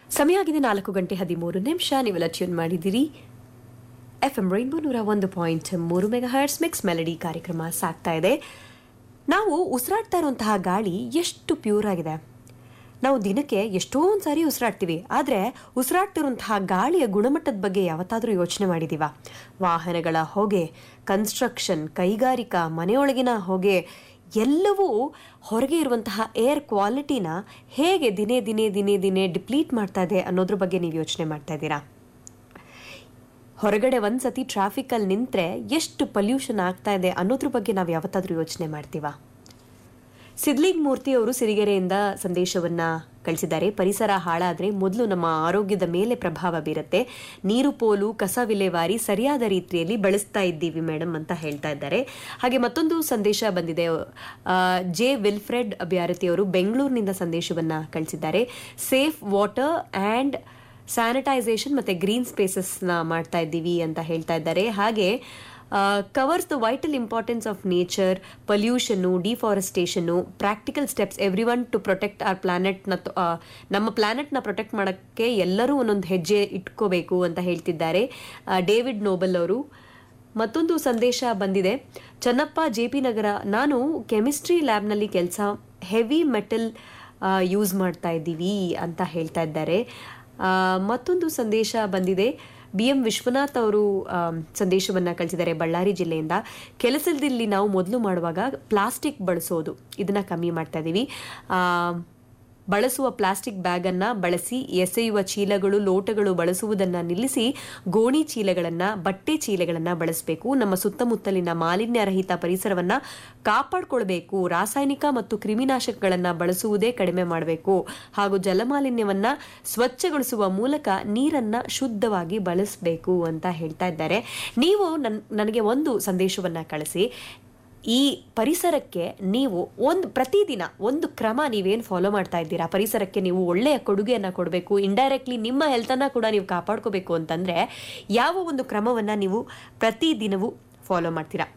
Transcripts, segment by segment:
ಸಮಯ ಆಗಿದೆ ನಾಲ್ಕು ಗಂಟೆ ಹದಿಮೂರು ನಿಮಿಷ ನೀವೆಲ್ಲ ಟ್ಯೂನ್ ಮಾಡಿದ್ದೀರಿ ಎಫ್ ಎಂ ರೈನ್ಬೋ ನೂರ ಒಂದು ಪಾಯಿಂಟ್ ಮೂರು ಮೆಗಾ ಹರ್ಟ್ಸ್ ಮಿಕ್ಸ್ ಮೆಲಡಿ ಕಾರ್ಯಕ್ರಮ ಸಾಗ್ತಾ ಇದೆ ನಾವು ಉಸಿರಾಡ್ತಾ ಇರುವಂತಹ ಗಾಳಿ ಎಷ್ಟು ಪ್ಯೂರ್ ಆಗಿದೆ ನಾವು ದಿನಕ್ಕೆ ಎಷ್ಟೊಂದು ಸಾರಿ ಉಸಿರಾಡ್ತೀವಿ ಆದರೆ ಉಸಿರಾಡ್ತಿರುವಂತಹ ಗಾಳಿಯ ಗುಣಮಟ್ಟದ ಬಗ್ಗೆ ಯಾವತ್ತಾದರೂ ಯೋಚನೆ ಮಾಡಿದೀವ ವಾಹನಗಳ ಹೊಗೆ ಕನ್ಸ್ಟ್ರಕ್ಷನ್ ಕೈಗಾರಿಕಾ ಮನೆಯೊಳಗಿನ ಹೊಗೆ ಎಲ್ಲವೂ ಹೊರಗೆ ಇರುವಂತಹ ಏರ್ ಕ್ವಾಲಿಟಿನ ಹೇಗೆ ದಿನೇ ದಿನೇ ದಿನೇ ದಿನೇ ಡಿಪ್ಲೀಟ್ ಮಾಡ್ತಾ ಇದೆ ಅನ್ನೋದ್ರ ಬಗ್ಗೆ ನೀವು ಯೋಚನೆ ಮಾಡ್ತಾ ಇದ್ದೀರಾ ಹೊರಗಡೆ ಒಂದ್ಸತಿ ಟ್ರಾಫಿಕಲ್ಲಿ ನಿಂತ್ರೆ ಎಷ್ಟು ಪೊಲ್ಯೂಷನ್ ಆಗ್ತಾ ಇದೆ ಅನ್ನೋದ್ರ ಬಗ್ಗೆ ನಾವು ಯಾವತ್ತಾದ್ರೂ ಯೋಚನೆ ಮಾಡ್ತೀವಾ ಸಿದ್ಲಿಂಗ್ ಮೂರ್ತಿ ಅವರು ಸಿರಿಗೆರೆಯಿಂದ ಸಂದೇಶವನ್ನ ಕಳಿಸಿದ್ದಾರೆ ಪರಿಸರ ಹಾಳಾದ್ರೆ ಮೊದಲು ನಮ್ಮ ಆರೋಗ್ಯದ ಮೇಲೆ ಪ್ರಭಾವ ಬೀರುತ್ತೆ ನೀರು ಪೋಲು ಕಸ ವಿಲೇವಾರಿ ಸರಿಯಾದ ರೀತಿಯಲ್ಲಿ ಬಳಸ್ತಾ ಇದ್ದೀವಿ ಮೇಡಮ್ ಅಂತ ಹೇಳ್ತಾ ಇದ್ದಾರೆ ಹಾಗೆ ಮತ್ತೊಂದು ಸಂದೇಶ ಬಂದಿದೆ ಆ, ಜೆ ವಿಲ್ಫ್ರೆಡ್ ಅಭ್ಯಾರತಿ ಅವರು ಬೆಂಗಳೂರಿನಿಂದ ಸಂದೇಶವನ್ನ ಕಳಿಸಿದ್ದಾರೆ ಸೇಫ್ ವಾಟರ್ ಆ್ಯಂಡ್ ಸ್ಯಾನಿಟೈಸೇಷನ್ ಮತ್ತೆ ಗ್ರೀನ್ ಸ್ಪೇಸಸ್ನ ಮಾಡ್ತಾ ಇದ್ದೀವಿ ಅಂತ ಹೇಳ್ತಾ ಇದ್ದಾರೆ ಹಾಗೆ covers the vital importance of nature ಪೊಲ್ಯೂಷನ್ನು ಡಿಫಾರೆಸ್ಟೇಷನ್ನು practical steps everyone to protect our ಪ್ಲಾನೆಟ್ನ ನಮ್ಮ ಪ್ಲಾನೆಟ್ನ ಪ್ರೊಟೆಕ್ಟ್ ಮಾಡೋಕ್ಕೆ ಎಲ್ಲರೂ ಒಂದೊಂದು ಹೆಜ್ಜೆ ಇಟ್ಕೋಬೇಕು ಅಂತ ಹೇಳ್ತಿದ್ದಾರೆ ಆ, ಡೇವಿಡ್ ನೋಬಲ್ ಅವರು ಮತ್ತೊಂದು ಸಂದೇಶ ಬಂದಿದೆ ಚನ್ನಪ್ಪ ಜೆ ಪಿ ನಗರ ನಾನು ಕೆಮಿಸ್ಟ್ರಿ ಲ್ಯಾಬ್ನಲ್ಲಿ ಕೆಲಸ ಹೆವಿ ಮೆಟಲ್ ಯೂಸ್ ಮಾಡ್ತಾ ಇದ್ದೀವಿ ಅಂತ ಹೇಳ್ತಾ ಇದ್ದಾರೆ ಆ, ಮತ್ತೊಂದು ಸಂದೇಶ ಬಂದಿದೆ ಬಿ ಎಂ ವಿಶ್ವನಾಥ್ ಅವರು ಸಂದೇಶವನ್ನು ಕಳಿಸಿದ್ದಾರೆ ಬಳ್ಳಾರಿ ಜಿಲ್ಲೆಯಿಂದ ಕೆಲಸದಲ್ಲಿ ನಾವು ಮೊದಲು ಮಾಡುವಾಗ ಪ್ಲಾಸ್ಟಿಕ್ ಬಳಸೋದು ಇದನ್ನ ಕಮ್ಮಿ ಮಾಡ್ತಾ ಇದ್ದೀವಿ ಆ, ಬಳಸುವ ಪ್ಲಾಸ್ಟಿಕ್ ಬ್ಯಾಗನ್ನ ಬಳಸಿ ಎಸೆಯುವ ಚೀಲಗಳು ಲೋಟಗಳು ಬಳಸುವುದನ್ನ ನಿಲ್ಲಿಸಿ ಗೋಣಿ ಚೀಲಗಳನ್ನ ಬಟ್ಟೆ ಚೀಲಗಳನ್ನ ಬಳಸಬೇಕು ನಮ್ಮ ಸುತ್ತಮುತ್ತಲಿನ ಮಾಲಿನ್ಯ ರಹಿತ ಪರಿಸರವನ್ನ ಕಾಪಾಡಿಕೊಳ್ಬೇಕು ರಾಸಾಯನಿಕ ಮತ್ತು ಕ್ರಿಮಿನಾಶಕಗಳನ್ನ ಬಳಸುವುದೇ ಕಡಿಮೆ ಮಾಡಬೇಕು ಹಾಗೂ ಜಲಮಾಲಿನ್ಯವನ್ನ ಸ್ವಚ್ಛಗೊಳಿಸುವ ಮೂಲಕ ನೀರನ್ನ ಶುದ್ಧವಾಗಿ ಬಳಸಬೇಕು ಅಂತ ಹೇಳ್ತಾ ಇದ್ದಾರೆ ನೀವು ನನ್ ನನಗೆ ಒಂದು ಸಂದೇಶವನ್ನ ಕಳಿಸಿ ಈ ಪರಿಸರಕ್ಕೆ ನೀವು ಒಂದು ಪ್ರತಿದಿನ ಒಂದು ಕ್ರಮ ನೀವೇನು ಫಾಲೋ ಮಾಡ್ತಾ ಇದ್ದೀರಾ ಪರಿಸರಕ್ಕೆ ನೀವು ಒಳ್ಳೆಯ ಕೊಡುಗೆಯನ್ನು ಕೊಡಬೇಕು ಇಂಡೈರೆಕ್ಟ್ಲಿ ನಿಮ್ಮ ಹೆಲ್ತನ್ನು ಕೂಡ ನೀವು ಕಾಪಾಡ್ಕೋಬೇಕು ಅಂತಂದರೆ ಯಾವ ಒಂದು ಕ್ರಮವನ್ನು ನೀವು ಪ್ರತಿದಿನವೂ ಫಾಲೋ ಮಾಡ್ತೀರಾ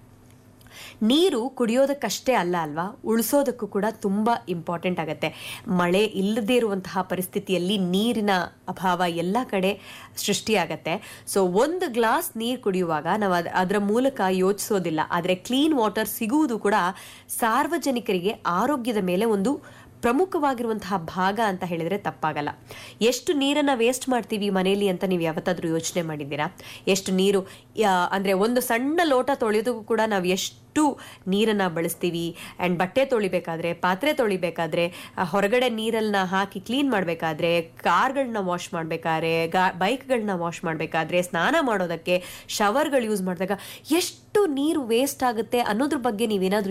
ನೀರು ಕುಡಿಯೋದಕ್ಕಷ್ಟೇ ಅಲ್ಲ ಅಲ್ವಾ ಉಳಿಸೋದಕ್ಕೂ ಕೂಡ ತುಂಬ ಇಂಪಾರ್ಟೆಂಟ್ ಆಗುತ್ತೆ ಮಳೆ ಇಲ್ಲದೇ ಇರುವಂತಹ ಪರಿಸ್ಥಿತಿಯಲ್ಲಿ ನೀರಿನ ಅಭಾವ ಎಲ್ಲ ಕಡೆ ಸೃಷ್ಟಿಯಾಗತ್ತೆ ಸೊ ಒಂದು ಗ್ಲಾಸ್ ನೀರು ಕುಡಿಯುವಾಗ ನಾವು ಅದ್- ಅದರ ಮೂಲಕ ಯೋಚಿಸೋದಿಲ್ಲ ಆದರೆ ಕ್ಲೀನ್ ವಾಟರ್ ಸಿಗುವುದು ಕೂಡ ಸಾರ್ವಜನಿಕರಿಗೆ ಆರೋಗ್ಯದ ಮೇಲೆ ಒಂದು ಪ್ರಮುಖವಾಗಿರುವಂತಹ ಭಾಗ ಅಂತ ಹೇಳಿದ್ರೆ ತಪ್ಪಾಗಲ್ಲ ಎಷ್ಟು ನೀರನ್ನ ವೇಸ್ಟ್ ಮಾಡ್ತೀವಿ ಮನೆಯಲ್ಲಿ ಅಂತ ನೀವು ಯಾವತ್ತಾದ್ರೂ ಯೋಚನೆ ಮಾಡಿದ್ದೀರಾ ಎಷ್ಟು ನೀರು ಯಾ- ಅಂದ್ರೆ ಒಂದು ಸಣ್ಣ ಲೋಟ ತೊಳೆಯೋದಕ್ಕೂ ಕೂಡ ನಾವು ಎಷ್ಟು ನೀರನ್ನ ಬಳಸ್ತೀವಿ ಆ್ಯಂಡ್ ಬಟ್ಟೆ ತೊಳಿಬೇಕಾದ್ರೆ ಪಾತ್ರೆ ತೊಳಿಬೇಕಾದ್ರೆ ಆ, ಹೊರಗಡೆ ನೀರನ್ನ ಹಾಕಿ ಕ್ಲೀನ್ ಮಾಡಬೇಕಾದ್ರೆ ಕಾರ್ಗಳನ್ನ ವಾಶ್ ಮಾಡಬೇಕಾದ್ರೆ ಗಾ ಬೈಕ್ಗಳನ್ನ ವಾಶ್ ಮಾಡಬೇಕಾದ್ರೆ ಸ್ನಾನ ಮಾಡೋದಕ್ಕೆ ಶವರ್ಗಳು ಯೂಸ್ ಮಾಡಿದಾಗ ಎಷ್ಟು ನೀರು ವೇಸ್ಟ್ ಆಗುತ್ತೆ ಅನ್ನೋದ್ರ ಬಗ್ಗೆ ನೀವೇನಾದ್ರೂ